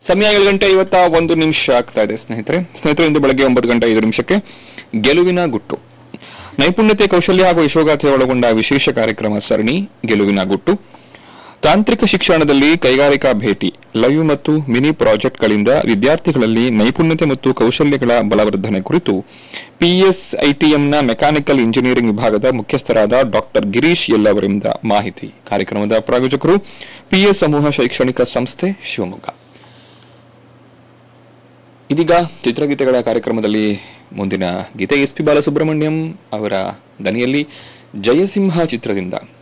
ಸಮಯ ಏಳು ಗಂಟೆ ಐವತ್ತ ಒಂದು ನಿಮಿಷ ಆಗ್ತಾ ಇದೆ ಸ್ನೇಹಿತರೆ ಸ್ನೇಹಿತರೆ ಇಂದು ಬೆಳಗ್ಗೆ ಒಂಬತ್ತು ಗಂಟೆ ಐದು ನಿಮಿಷಕ್ಕೆ ಗೆಲುವಿನ ಗುಟ್ಟು ನೈಪುಣ್ಯತೆ ಕೌಶಲ್ಯ ಹಾಗೂ ಯಶೋಗಾಥೆ ಒಳಗೊಂಡ ವಿಶೇಷ ಕಾರ್ಯಕ್ರಮ ಸರಣಿ ಗೆಲುವಿನ ಗುಟ್ಟು ತಾಂತ್ರಿಕ ಶಿಕ್ಷಣದಲ್ಲಿ ಕೈಗಾರಿಕಾ ಭೇಟಿ ಲೈವ್ ಮತ್ತು ಮಿನಿ ಪ್ರಾಜೆಕ್ಟ್ಗಳಿಂದ ವಿದ್ಯಾರ್ಥಿಗಳಲ್ಲಿ ನೈಪುಣ್ಯತೆ ಮತ್ತು ಕೌಶಲ್ಯಗಳ ಬಲವರ್ಧನೆ ಕುರಿತು ಪಿಎಸ್ಐಟಿಎಂನ ಮೆಕ್ಯಾನಿಕಲ್ ಇಂಜಿನಿಯರಿಂಗ್ ವಿಭಾಗದ ಮುಖ್ಯಸ್ಥರಾದ ಡಾಕ್ಟರ್ ಗಿರೀಶ್ ಎಲ್ ಅವರಿಂದ ಮಾಹಿತಿ ಕಾರ್ಯಕ್ರಮದ ಪ್ರಾಯೋಜಕರು ಪಿಎಸ್ ಸಮೂಹ ಶೈಕ್ಷಣಿಕ ಸಂಸ್ಥೆ ಶಿವಮೊಗ್ಗ ಇದೀಗ ಚಿತ್ರಗೀತೆಗಳ ಕಾರ್ಯಕ್ರಮದಲ್ಲಿ ಮುಂದಿನ ಗೀತೆ ಎಸ್ ಪಿ ಬಾಲಸುಬ್ರಹ್ಮಣ್ಯಂ ಅವರ ದನಿಯಲ್ಲಿ ಜಯಸಿಂಹ ಚಿತ್ರದಿಂದ